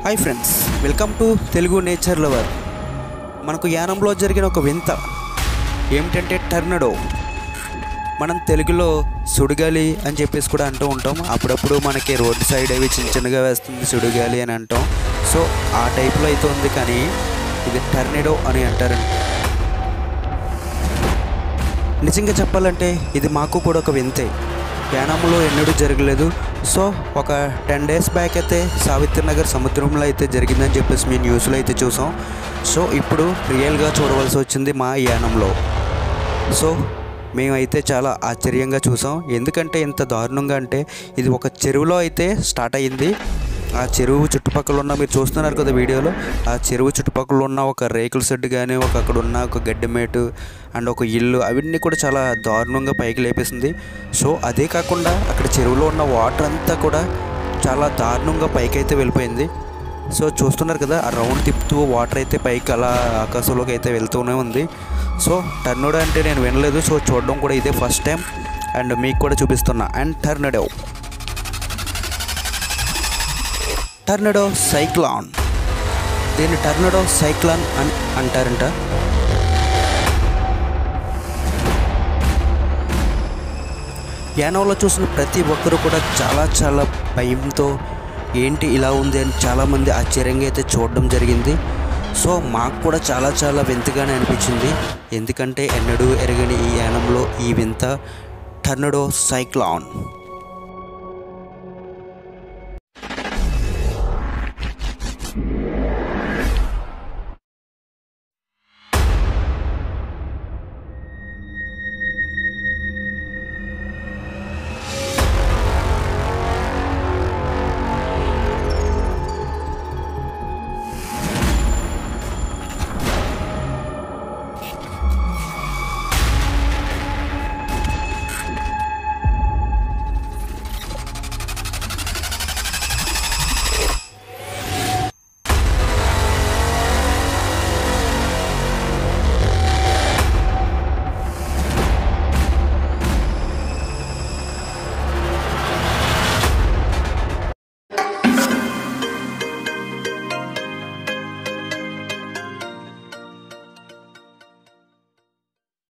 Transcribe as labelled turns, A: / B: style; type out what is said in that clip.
A: hi friends welcome to Telugu nature lover మనకు యానంలో జరిగిన ఒక వింత ఏమిటంటే టర్నడో మనం తెలుగులో సుడిగాలి అని చెప్పేసి కూడా అంటూ ఉంటాం అప్పుడప్పుడు మనకి రోడ్డు సైడ్ అవి చిన్న చిన్నగా వేస్తుంది సుడిగాలి అని అంటాం సో ఆ టైప్లో అయితే ఉంది కానీ ఇది టర్నడో అని అంటారండి నిజంగా చెప్పాలంటే ఇది మాకు కూడా ఒక వింతే యానంలో ఎన్నడూ జరగలేదు సో ఒక టెన్ డేస్ బ్యాక్ అయితే సావిత్రి నగర్ సముద్రంలో అయితే జరిగిందని చెప్పేసి మీ న్యూస్లో అయితే చూసాం సో ఇప్పుడు రియల్గా చూడవలసి వచ్చింది మా యానంలో సో మేమైతే చాలా ఆశ్చర్యంగా చూసాం ఎందుకంటే ఇంత దారుణంగా అంటే ఇది ఒక చెరువులో అయితే స్టార్ట్ అయ్యింది ఆ చెరువు చుట్టుపక్కల ఉన్న మీరు చూస్తున్నారు కదా వీడియోలో ఆ చెరువు చుట్టుపక్కల ఉన్న ఒక రేకుల షెడ్ కానీ ఒక అక్కడ ఉన్న ఒక గడ్డి మేటు అండ్ ఒక ఇల్లు అవన్నీ కూడా చాలా దారుణంగా పైకి లేపేసింది సో అదే కాకుండా అక్కడ చెరువులో ఉన్న వాటర్ అంతా కూడా చాలా దారుణంగా పైకి అయితే వెళ్ళిపోయింది సో చూస్తున్నారు కదా ఆ రౌండ్ తిప్పుతూ వాటర్ అయితే పైకి అలా ఆకాశంలోకి అయితే వెళ్తూనే ఉంది సో టర్నడో అంటే నేను వినలేదు సో చూడడం కూడా ఇదే ఫస్ట్ టైం అండ్ మీకు కూడా చూపిస్తున్నా అండ్ టర్నడో టర్నడో సైక్లాన్ దీన్ని టర్నడో సైక్లాన్ అని అంటారంట యానోలో చూసిన ప్రతి ఒక్కరూ కూడా చాలా చాలా భయంతో ఏంటి ఇలా ఉంది అని చాలామంది ఆశ్చర్యంగా అయితే చూడడం జరిగింది సో మాకు కూడా చాలా చాలా వింతగానే అనిపించింది ఎందుకంటే ఎన్నడూ ఎరగని ఈ యానంలో ఈ వింత టర్నడో సైక్లాన్